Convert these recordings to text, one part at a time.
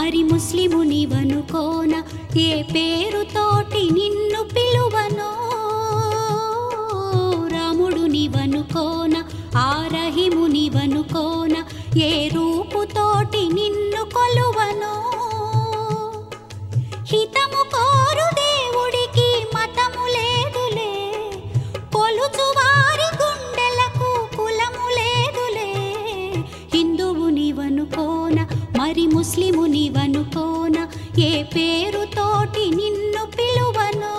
మరి ముస్లిము నీవనుకోన ఏ పేరుతోటి నిన్ను పిలువనో రాముడు నీవనుకోన ఆ రహిము నీవనుకోన ఏ రూపుతోటి నిన్ను కొలువనో హితము కోరు దేవుడికి మతము లేదులే కొలుచు వారి గుండెలకు కులము లేదులే హిందువు నీవనుకోన మరి ముస్లిము నీవనుకోన ఏ పేరుతోటి నిన్ను పిలువనో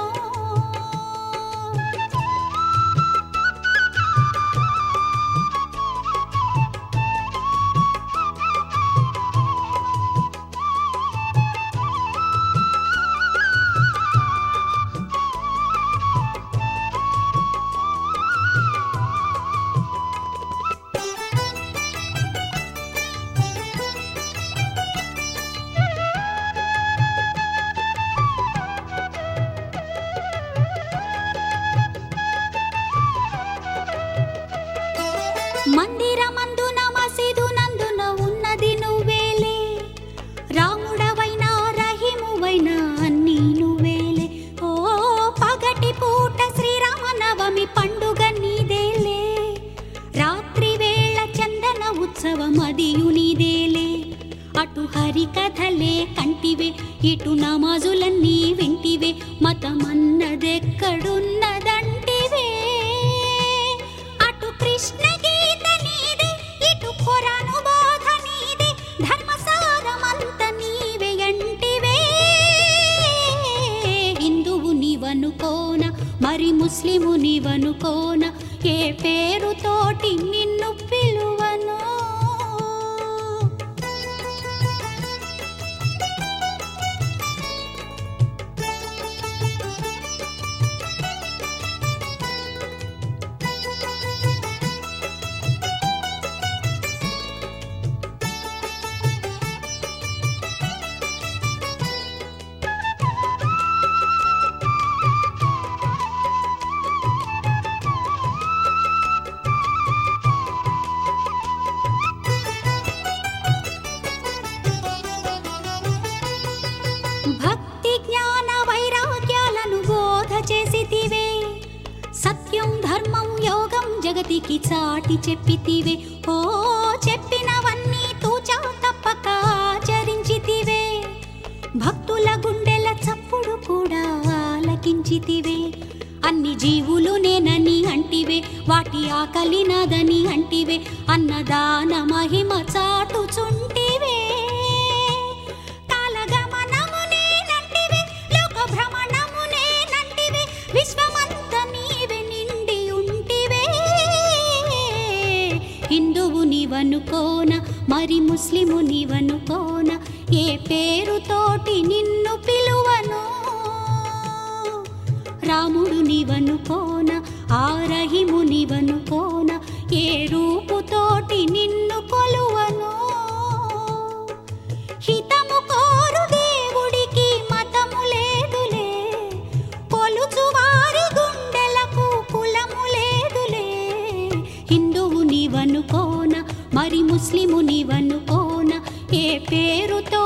మందిరమందున మసీదు నందున ఉన్నది నువ్వేలే రాముడవైనా రహిమువైనా అన్నీ నువ్వేలే ఓ పగటి పూట శ్రీరామ నవమి పండుగ నీదేలే రాత్రి వేళ చందన ఉత్సవం అదియు నీదేలే అటు హరికథలే కంటివే ఇటు నమాజులన్నీ వింటివే మతమన్నదెక్కడున్నదంటివే అటు కృష్ణ గీత నీదే ఇటు ఖురాను బోధ నీదే ధర్మసారమంత నీవే అంటివే హిందువు నీవనుకోన మరి ముస్లిము నీవనుకోన ఏ పేరుతోటి నిన్ను పిలువనో భక్తి జ్ఞాన వైరాగ్యాలను బోధ చేసితివే సత్యం ధర్మం యోగం జగతికి చాటి చెప్పితివే ఓ చెప్పినవన్నీ తూచా తప్పక ఆచరించితివే భక్తుల గుండెల చప్పుడు కూడా ఆలకించితివే అన్ని జీవులు నేనని అంటివే వాటి ఆకలి నాదని అంటివే అన్నదాన మహిమ చాటుచుంటివే కాలగమనము నేనంటివే లోక భ్రమణము నేనంటివే విశ్వమంత నీవే నిండి ఉంటివే హిందువు నీవనుకోన మరి ముస్లిము నీవనుకోన ఏ పేరుతోటి నిన్ను పిలువనో రాముడు నీవనుకోన ఆ రహిము నీవనుకోన ఏ రూపుతోటి నిన్ను కొలువనో హితము కోరు దేవుడికి మతము లేదులే కొలుచు వారి గుండెలకు కులము లేదులే హిందువు నీవనుకోన మరి ముస్లిము నీవనుకోన ఏ పేరుతో